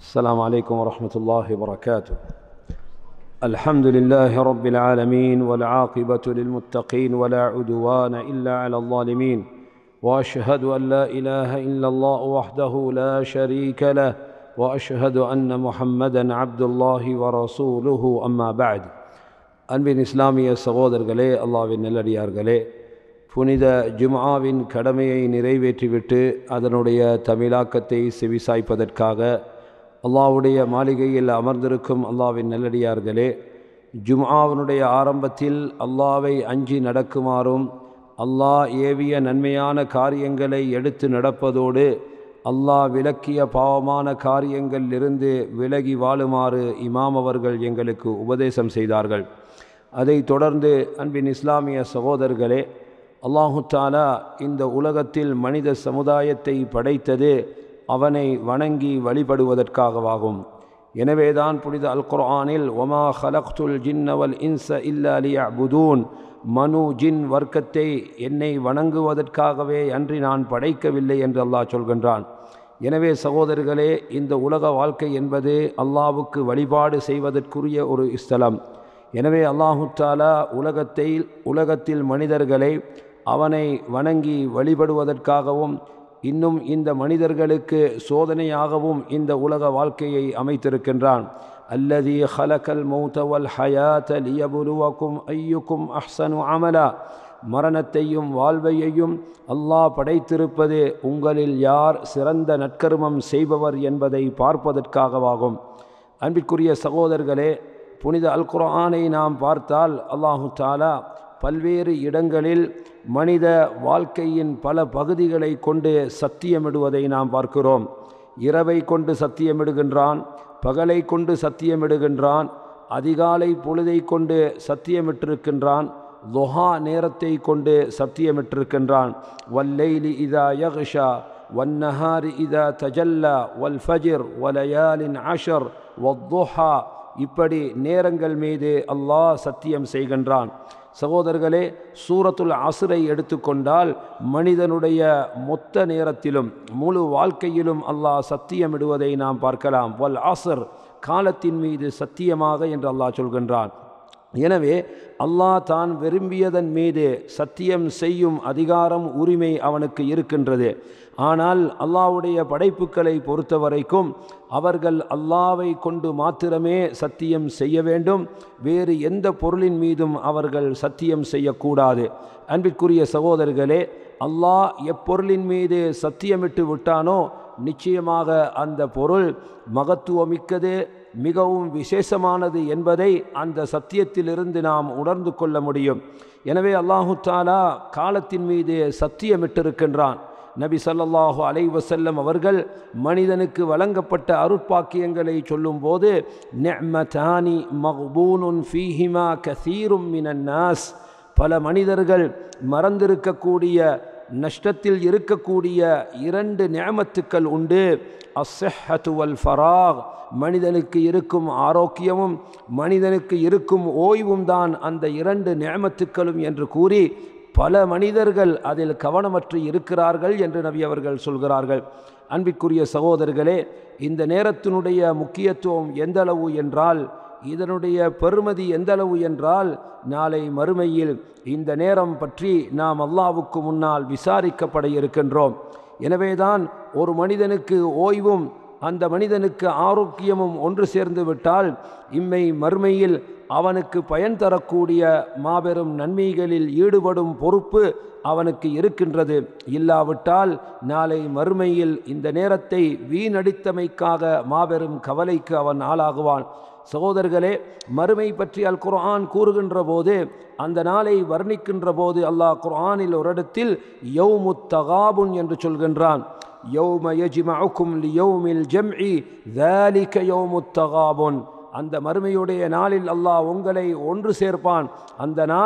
السلام عليكم ورحمة الله وبركاته الحمد لله رب العالمين والعاقبة للمتقين ولا عدوان إلا على الظالمين وأشهد أن لا إله إلا الله وحده لا شريك له وأشهد أن محمدا عبد الله ورسوله أما بعد அன்பின் இஸ்லாமிய சகோதரர்களே அல்லாவின் நல்லடியார்களே புனித ஜும்ஆவின் கடமையை நிறைவேற்றிவிட்டு அதனுடைய தமிழாக்கத்தை செவிசாய்ப்பதற்காக அல்லாவுடைய மாளிகையில் அமர்ந்திருக்கும் அல்லாவின் நல்லடியார்களே ஜும்ஆவினுடைய ஆரம்பத்தில் அல்லாவை அஞ்சி நடக்குமாறும் அல்லாஹ் ஏவிய நன்மையான காரியங்களை எடுத்து நடப்பதோடு அல்லாஹ் விலக்கிய பாவமான காரியங்களிலிருந்து விலகி வாழுமாறு இமாம் அவர்கள் எங்களுக்கு உபதேசம் செய்தார்கள் அதைத் தொடர்ந்து அன்பின் இஸ்லாமிய சகோதரர்களே அல்லாஹு தாலா இந்த உலகத்தில் மனித சமுதாயத்தை படைத்தது அவனை வணங்கி வழிபடுவதற்காகவாகும் எனவேதான் புனித அல் குர்ஆனில் ஒமா ஹலக்துல் ஜின்னவல் இன்ச இல்லா லியபுதூன் மனு ஜின் வர்க்கத்தை என்னை வணங்குவதற்காகவே அன்றி நான் படைக்கவில்லை என்று அல்லாஹ் சொல்கின்றான் எனவே சகோதரர்களே இந்த உலக வாழ்க்கை என்பது அல்லாவுக்கு வழிபாடு செய்வதற்குரிய ஒரு ஸ்தலம் எனவே அல்லாஹு தாலா உலகத்தை உலகத்தில் மனிதர்களை அவனை வணங்கி வழிபடுவதற்காகவும் இன்னும் இந்த மனிதர்களுக்கு சோதனையாகவும் இந்த உலக வாழ்க்கையை அமைத்திருக்கின்றான் அல்லதி ஹலக்கல் மௌத்தவல் ஹயாத் லியபுலுவக்கும் ஐயுக்கும் அஹ்சனு அமலா மரணத்தையும் வாழ்வையையும் அல்லாஹ் படைத்திருப்பது உங்களில் யார் சிறந்த நற்கருமம் செய்பவர் என்பதை பார்ப்பதற்காகவாகும் அன்பிற்குரிய சகோதரர்களே புனித அல் குர்ஆனை நாம் பார்த்தால் அல்லாஹு தாலா பல்வேறு இடங்களில் மனித வாழ்க்கையின் பல பகுதிகளை கொண்டு சத்தியமிடுவதை நாம் பார்க்கிறோம் இரவை கொண்டு சத்தியமிடுகின்றான் பகலை கொண்டு சத்தியமிடுகின்றான் அதிகாலை பொழுதை கொண்டு சத்தியமிட்டிருக்கின்றான் லொஹா நேரத்தை கொண்டு சத்தியமிட்டிருக்கின்றான் வல்லைலி இதா யக்ஷா வன்னஹாரி இதா தஜல்லா வல் ஃபஜிர் வலயாலின் அஷர் வத்துஹா இப்படி நேரங்கள் மீது அல்லாஹ் சத்தியம் செய்கின்றான் சகோதரர்களே சூரத்துல் அசுரை எடுத்துக்கொண்டால் மனிதனுடைய மொத்த நேரத்திலும் முழு வாழ்க்கையிலும் அல்லாஹ் சத்தியமிடுவதை நாம் பார்க்கலாம் வல் அசர் காலத்தின் மீது சத்தியமாக என்று அல்லாஹ் சொல்கின்றான் எனவே அல்லாஹ் தான் விரும்பியதன் மீது சத்தியம் செய்யும் அதிகாரம் உரிமை அவனுக்கு இருக்கின்றது ஆனால் அல்லாவுடைய படைப்புகளை பொறுத்த வரைக்கும் அவர்கள் அல்லாவை கொண்டு மாத்திரமே சத்தியம் செய்ய வேண்டும் வேறு எந்த பொருளின் மீதும் அவர்கள் சத்தியம் செய்யக்கூடாது அன்பிற்குரிய சகோதரர்களே அல்லாஹ் எப்பொருளின் மீது சத்தியமிட்டு விட்டானோ நிச்சயமாக அந்த பொருள் மகத்துவமிக்கது மிகவும் விசேஷமானது என்பதை அந்த சத்தியத்திலிருந்து நாம் உணர்ந்து கொள்ள முடியும் எனவே அல்லாஹு தாலா காலத்தின் மீது சத்தியமிட்டிருக்கின்றான் நபி சல்லாஹூ அலை வசல்லம் அவர்கள் மனிதனுக்கு வழங்கப்பட்ட அருட்பாக்கியங்களை சொல்லும்போது நெம்மதானி மஹ்பூனுன் ஃபீஹிமா கசீரும் மினன்னாஸ் பல மனிதர்கள் மறந்திருக்கக்கூடிய நஷ்டத்தில் இருக்கக்கூடிய இரண்டு நியமத்துக்கள் உண்டு அஸ்ஸஹத்து வல் ஃபராக் மனிதனுக்கு இருக்கும் ஆரோக்கியமும் மனிதனுக்கு இருக்கும் ஓய்வும் தான் அந்த இரண்டு நியமத்துக்களும் என்று கூறி பல மனிதர்கள் அதில் கவனமற்று இருக்கிறார்கள் என்று நபி அவர்கள் சொல்கிறார்கள் அன்பிற்குரிய சகோதரர்களே இந்த நேரத்தினுடைய முக்கியத்துவம் எந்தளவு என்றால் இதனுடைய பெருமதி எந்தளவு என்றால் நாளை மறுமையில் இந்த நேரம் பற்றி நாம் அல்லாவுக்கு முன்னால் விசாரிக்கப்பட இருக்கின்றோம் எனவேதான் ஒரு மனிதனுக்கு ஓய்வும் அந்த மனிதனுக்கு ஆரோக்கியமும் ஒன்று சேர்ந்து விட்டால் இம்மை மறுமையில் அவனுக்கு பயன் தரக்கூடிய மாபெரும் நன்மைகளில் ஈடுபடும் பொறுப்பு அவனுக்கு இருக்கின்றது இல்லாவிட்டால் நாளை மறுமையில் இந்த நேரத்தை வீணடித்தமைக்காக மாபெரும் கவலைக்கு அவன் ஆளாகுவான் சகோதரர்களே மறுமை பற்றி அல் குர்ஆன் கூறுகின்ற போது அந்த நாளை வர்ணிக்கின்ற போது அல்லாஹ் குர்ஆனில் ஒரு இடத்தில் யௌமு தகாபுன் என்று சொல்கின்றான் யௌம யஜ்மஉக்கும் லியௌமில் ஜம்இ ذلك யௌமு தகாபுன் அந்த மறுமையுடைய நாளில் அல்லாஹ் உங்களை ஒன்று சேர்ப்பான் அந்த நாள்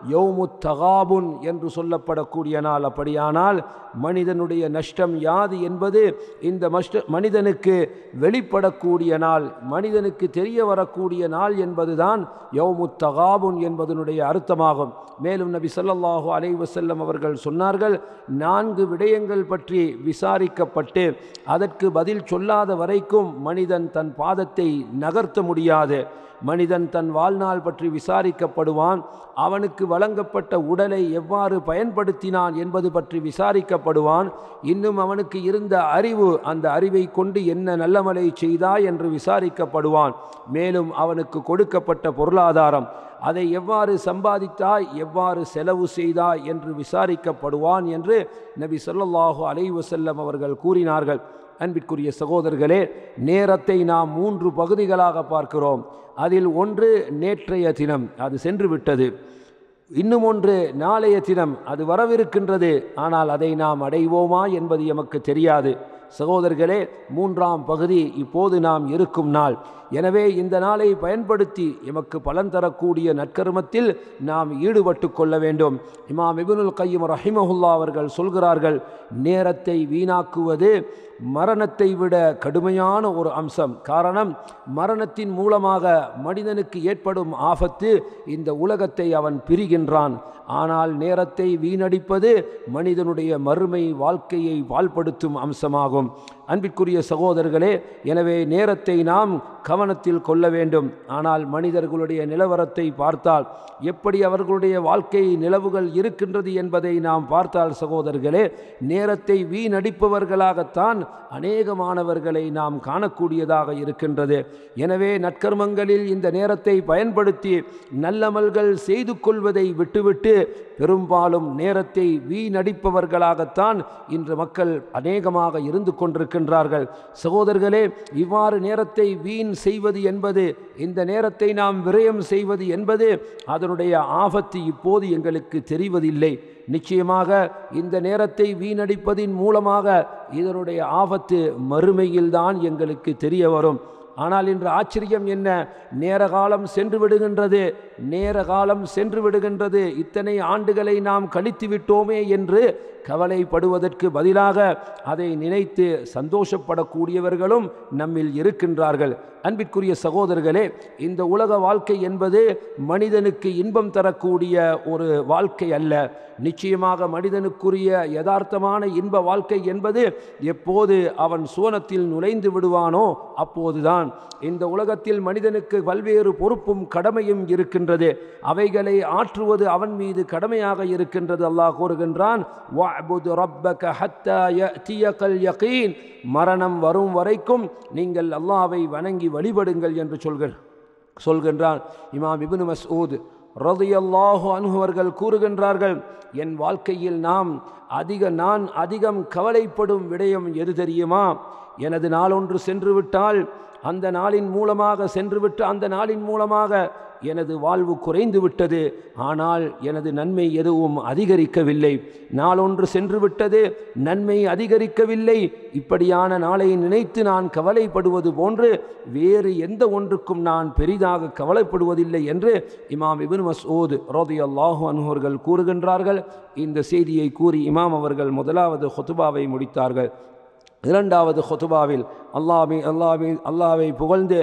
யௌமு தகாபுன் என்று சொல்லப்படக்கூடிய நாள் அப்படியானால் மனிதனுடைய நஷ்டம் யாது என்பது இந்த மஷ்ட மனிதனுக்கு வெளிப்படக்கூடிய நாள் மனிதனுக்கு தெரிய வரக்கூடிய நாள் என்பதுதான் யௌமு தகாபுன் என்பதனுடைய அர்த்தமாகும் மேலும் நபி ஸல்லல்லாஹு அலைஹி வஸல்லம் அவர்கள் சொன்னார்கள் நான்கு விடயங்கள் பற்றி விசாரிக்கப்பட்டு அதற்கு பதில் சொல்லாத வரைக்கும் மனிதன் தன் பாதத்தை நகர்த்த முடியாது மனிதன் தன் வாழ்நாள் பற்றி விசாரிக்கப்படுவான் அவனுக்கு வழங்கப்பட்ட உடலை எவ்வாறு பயன்படுத்தினான் என்பது பற்றி விசாரிக்கப்படுவான் இன்னும் அவனுக்கு இருந்த அறிவு அந்த அறிவை கொண்டு என்ன நல்லமலை செய்தாய் என்று விசாரிக்கப்படுவான் மேலும் அவனுக்கு கொடுக்கப்பட்ட பொருளாதாரம் அதை எவ்வாறு சம்பாதித்தாய் எவ்வாறு செலவு செய்தாய் என்று விசாரிக்கப்படுவான் என்று நபி ஸல்லல்லாஹு அலைஹி வஸல்லம் அவர்கள் கூறினார்கள் அன்பிற்குரிய சகோதரர்களே நேரத்தை நாம் மூன்று பகுதிகளாக பார்க்கிறோம் அதில் ஒன்று நேற்றைய தினம் அது சென்று விட்டது இன்னும் ஒன்று நாளைய தினம் அது வரவிருக்கின்றது ஆனால் அதை நாம் அடைவோமா என்பது எமக்கு தெரியாது சகோதரர்களே மூன்றாம் பகுதி இப்போது நாம் இருக்கும் நாள் எனவே இந்த நாளை பயன்படுத்தி எமக்கு பலன் தரக்கூடிய நற்கர்மத்தில் நாம் ஈடுபட்டு கொள்ள வேண்டும் இமாம் இபுனுல் கையம் ரஹிமஹுல்லா அவர்கள் சொல்கிறார்கள் நேரத்தை வீணாக்குவது மரணத்தை விட கடுமையான ஒரு அம்சம் காரணம் மரணத்தின் மூலமாக மனிதனுக்கு ஏற்படும் ஆபத்து இந்த உலகத்தை அவன் பிரிகின்றான் ஆனால் நேரத்தை வீணடிப்பது மனிதனுடைய மறுமை வாழ்க்கையை வாழ்படுத்தும் அம்சமாகும் அன்பிற்குரிய சகோதரர்களே எனவே நேரத்தை நாம் கவனத்தில் கொள்ள வேண்டும் ஆனால் மனிதர்களுடைய நிலவரத்தை பார்த்தால் எப்படி அவர்களுடைய வாழ்க்கை நிலவுகள் இருக்கின்றது என்பதை நாம் பார்த்தால் சகோதரர்களே நேரத்தை வீணடிப்பவர்களாகத்தான் அநேகமானவர்களை நாம் காணக்கூடியதாக இருக்கின்றது எனவே நற்கர்மங்களில் இந்த நேரத்தை பயன்படுத்தி நல்லமல்கள் செய்து கொள்வதை விட்டுவிட்டு பெரும்பாலும் நேரத்தை வீணடிப்பவர்களாகத்தான் இன்று மக்கள் அநேகமாக இருந்து கொண்டிருக்கின்றார்கள் சகோதரர்களே இவ்வாறு நேரத்தை வீண் செய்வது என்பது இந்த நேரத்தை நாம் விரயம் செய்வது என்பது அதனுடைய ஆபத்து இப்போது எங்களுக்கு தெரிவதில்லை நிச்சயமாக இந்த நேரத்தை வீணடிப்பதின் மூலமாக இதனுடைய ஆபத்து மறுமையில்தான் எங்களுக்கு தெரிய வரும் ஆனால் இன்று ஆச்சரியம் என்ன நேர காலம் சென்று விடுகின்றது நேர காலம் சென்று விடுகின்றது இத்தனை ஆண்டுகளை நாம் கழித்து விட்டோமே என்று கவலைப்படுவதற்கு பதிலாக அதை நினைத்து சந்தோஷப்படக்கூடியவர்களும் நம்மில் இருக்கின்றார்கள் அன்பிற்குரிய சகோதரர்களே இந்த உலக வாழ்க்கை என்பது மனிதனுக்கு இன்பம் தரக்கூடிய ஒரு வாழ்க்கை அல்ல நிச்சயமாக மனிதனுக்குரிய யதார்த்தமான இன்ப வாழ்க்கை என்பது எப்போது அவன் சுவனத்தில் நுழைந்து விடுவானோ அப்போதுதான் இந்த உலகத்தில் மனிதனுக்கு பல்வேறு பொறுப்பும் கடமையும் இருக்கின்றது அவைகளை ஆற்றுவது அவன் மீது கடமையாக இருக்கின்றது அல்லாஹ் கூறுகின்றான் "வஅ்புத் ரப்பக ஹத்தா யஅ்தியகல் யகீன்." மரணம் வரும் வரைக்கும் நீங்கள் அல்லாஹ்வை வணங்கி வழிபடுங்கள் என்று சொல்கிற சொல்கின்றான் இமாம் இப்னு மஸ்ஊத் ரதியல்லாஹு அன்ஹு அவர்கள் கூறுகின்றார்கள் என் வாழ்க்கையில் நாம் அதிக நான் அதிகம் கவலைப்படும் விடயம் எது தெரியுமா எனது நாளொன்று சென்று விட்டால் அந்த நாளின் மூலமாக சென்றுவிட்டு அந்த நாளின் மூலமாக எனது வாழ்வு குறைந்து விட்டது ஆனால் எனது நன்மை எதுவும் அதிகரிக்கவில்லை நாளொன்று சென்று விட்டது நன்மை அதிகரிக்கவில்லை இப்படியான நாளை நினைத்து நான் கவலைப்படுவது போன்று வேறு எந்த ஒன்றுக்கும் நான் பெரிதாக கவலைப்படுவதில்லை என்று இமாம் இபின் மசூத் ரோதி அல்லாஹு அனுகர்கள் கூறுகின்றார்கள் இந்த செய்தியை கூறி இமாம் அவர்கள் முதலாவது ஹொத்துபாவை முடித்தார்கள் இரண்டாவது ஹொத்துபாவில் அல்லாஹ்வை அல்லாஹ்வை அல்லாஹ்வை புகழ்ந்து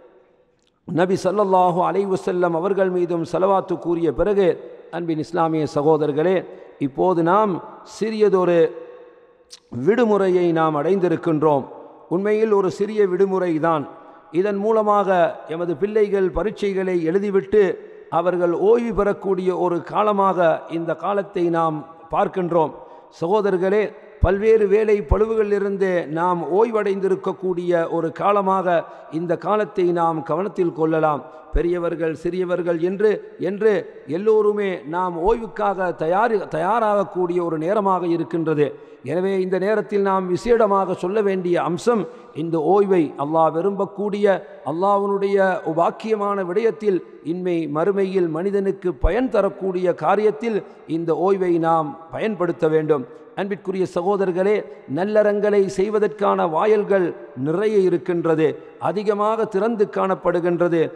நபி ஸல்லல்லாஹு அலைஹி வஸல்லம் அவர்கள் மீதும் செலவாத்து கூறிய பிறகு அன்பின் இஸ்லாமிய சகோதரர்களே இப்போது நாம் சிறியதொரு விடுமுறையை நாம் அடைந்திருக்கின்றோம் உண்மையில் ஒரு சிறிய விடுமுறை தான் இதன் மூலமாக எமது பிள்ளைகள் பரீட்சைகளை எழுதிவிட்டு அவர்கள் ஓய்வு பெறக்கூடிய ஒரு காலமாக இந்த காலத்தை நாம் பார்க்கின்றோம் சகோதரர்களே பல்வேறு வேலை பழுவுகளிலிருந்து நாம் ஓய்வடைந்திருக்கக்கூடிய ஒரு காலமாக இந்த காலத்தை நாம் கவனத்தில் கொள்ளலாம் பெரியவர்கள் சிறியவர்கள் என்று என்று எல்லோருமே நாம் ஓய்வுக்காக தயாரி தயாராகக்கூடிய ஒரு நேரமாக இருக்கின்றது எனவே இந்த நேரத்தில் நாம் விசேடமாக சொல்ல வேண்டிய அம்சம் இந்த ஓய்வை அல்லாஹ் விரும்பக்கூடிய அல்லாஹ்வினுடைய வாக்கியமான விடயத்தில் இன்மை மறுமையில் மனிதனுக்கு பயன் தரக்கூடிய காரியத்தில் இந்த ஓய்வை நாம் பயன்படுத்த வேண்டும் அன்பிற்குரிய சகோதரர்களே நல்லறங்களை செய்வதற்கான வாயல்கள் நிறைய இருக்கின்றது அதிகமாக திறந்து காணப்படுகின்றது எனவே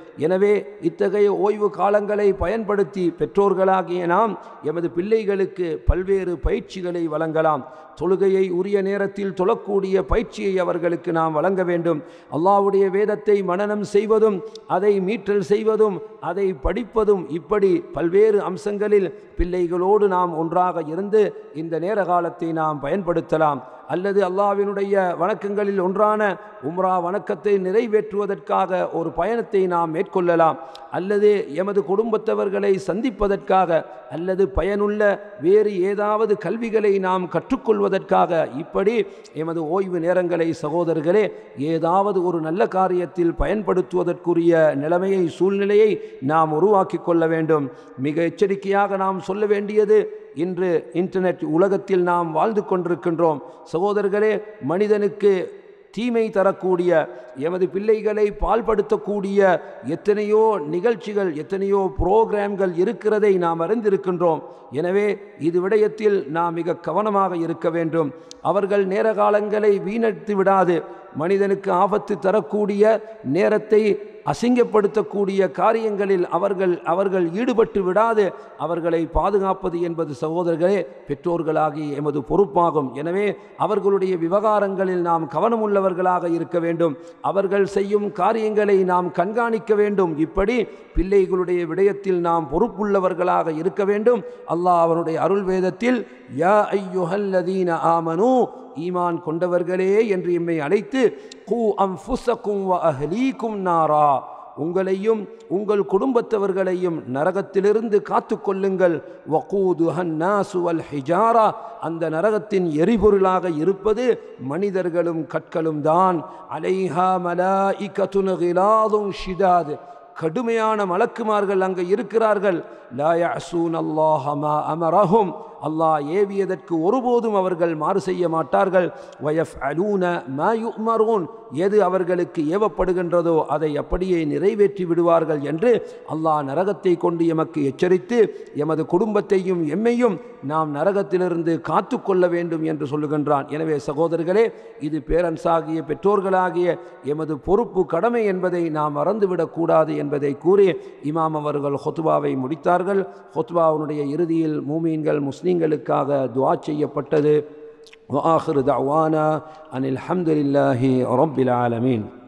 எனவே இத்தகைய ஓய்வு காலங்களை பயன்படுத்தி பெற்றோர்களாகிய நாம் எமது பிள்ளைகளுக்கு பல்வேறு பயிற்சிகளை வழங்கலாம் தொழுகையை உரிய நேரத்தில் தொழக்கூடிய பயிற்சியை அவர்களுக்கு நாம் வழங்க வேண்டும் அல்லாஹ்வுடைய வேதத்தை மனனம் செய்வதும் அதை மீட்டல் செய்வதும் அதை படிப்பதும் இப்படி பல்வேறு அம்சங்களில் பிள்ளைகளோடு நாம் ஒன்றாக இருந்து இந்த நேர காலத்தை நாம் பயன்படுத்தலாம் அல்லது அல்லாஹ்வினுடைய வணக்கங்களில் ஒன்றான உம்ரா வணக்கத்தை நிறைவேற்றுவதற்காக ஒரு பயணத்தை நாம் மேற்கொள்ளலாம் அல்லது எமது குடும்பத்தவர்களை சந்திப்பதற்காக அல்லது பயனுள்ள வேறு ஏதாவது கல்விகளை நாம் கற்றுக்கொள்வதற்காக இப்படி எமது ஓய்வு நேரங்களை சகோதரர்களே ஏதாவது ஒரு நல்ல காரியத்தில் பயன்படுத்துவதற்குரிய நிலைமையை சூழ்நிலையை நாம் உருவாக்கி கொள்ள வேண்டும் மிக எச்சரிக்கையாக நாம் சொல்ல வேண்டியது இன்று இன்டர்நெட் உலகத்தில் நாம் வாழ்ந்து கொண்டிருக்கின்றோம் சகோதரர்களே மனிதனுக்கு தீமை தரக்கூடிய எமது பிள்ளைகளை பால்படுத்தக்கூடிய எத்தனையோ நிகழ்ச்சிகள் எத்தனையோ புரோகிராம்கள் இருக்கிறதை நாம் அறிந்திருக்கின்றோம் எனவே இது விடயத்தில் நாம் மிக கவனமாக இருக்க வேண்டும் அவர்கள் நேர காலங்களை வீணடித்து விடாது மனிதனுக்கு ஆபத்து தரக்கூடிய நேரத்தை அசிங்கப்படுத்தக்கூடிய காரியங்களில் அவர்கள் அவர்கள் ஈடுபட்டு விடாது அவர்களை பாதுகாப்பது என்பது சகோதரர்களே பெற்றோர்களாகி எமது பொறுப்பாகும் எனவே அவர்களுடைய விவகாரங்களில் நாம் கவனமுள்ளவர்களாக இருக்க வேண்டும் அவர்கள் செய்யும் காரியங்களை நாம் கண்காணிக்க வேண்டும் இப்படி பிள்ளைகளுடைய விடயத்தில் நாம் பொறுப்புள்ளவர்களாக இருக்க வேண்டும் அல்லாஹ் அவனுடைய அருள் வேதத்தில் யா ஐயுஹல்லதீன ஆமனு ஈமான் கொண்டவர்களே என்று எம்மை அழைத்து கூ அம் ஃபுசக்கும் வ அஹ்லீக்கும் நாரா உங்களையும் உங்கள் குடும்பத்தவர்களையும் நரகத்திலிருந்து காத்து கொள்ளுங்கள் வகூது ஹன்னாசு வல் ஹிஜாரா அந்த நரகத்தின் எரிபொருளாக இருப்பது மனிதர்களும் கற்களும் தான் அலைஹா மலாஇகத்துன் கிலாதும் ஷிதாது கடுமையான மலக்குமார்கள் அங்கே இருக்கிறார்கள் லா யஅஸூன் அல்லாஹ மா அமரஹும் அல்லாஹ் ஏவியதற்கு ஒருபோதும் அவர்கள் மாறு செய்ய மாட்டார்கள் வயஃப் அலூன மா யுமரூன் எது அவர்களுக்கு ஏவப்படுகின்றதோ அதை அப்படியே நிறைவேற்றி விடுவார்கள் என்று அல்லாஹ் நரகத்தை கொண்டு எமக்கு எச்சரித்து எமது குடும்பத்தையும் எம்மையும் நாம் நரகத்திலிருந்து காத்து கொள்ள வேண்டும் என்று சொல்லுகின்றான் எனவே சகோதரர்களே இது பேரன்ஸாகிய பெற்றோர்களாகிய எமது பொறுப்பு கடமை என்பதை நாம் மறந்துவிடக்கூடாது என்பதை கூறி இமாம் அவர்கள் ஹொத்துபாவை முடித்தார்கள் ஹொத்பாவுடைய இறுதியில் மூமீன்கள் முஸ்லீம்களுக்காக துவா செய்யப்பட்டது وآخر دعوانا أن الحمد لله رب العالمين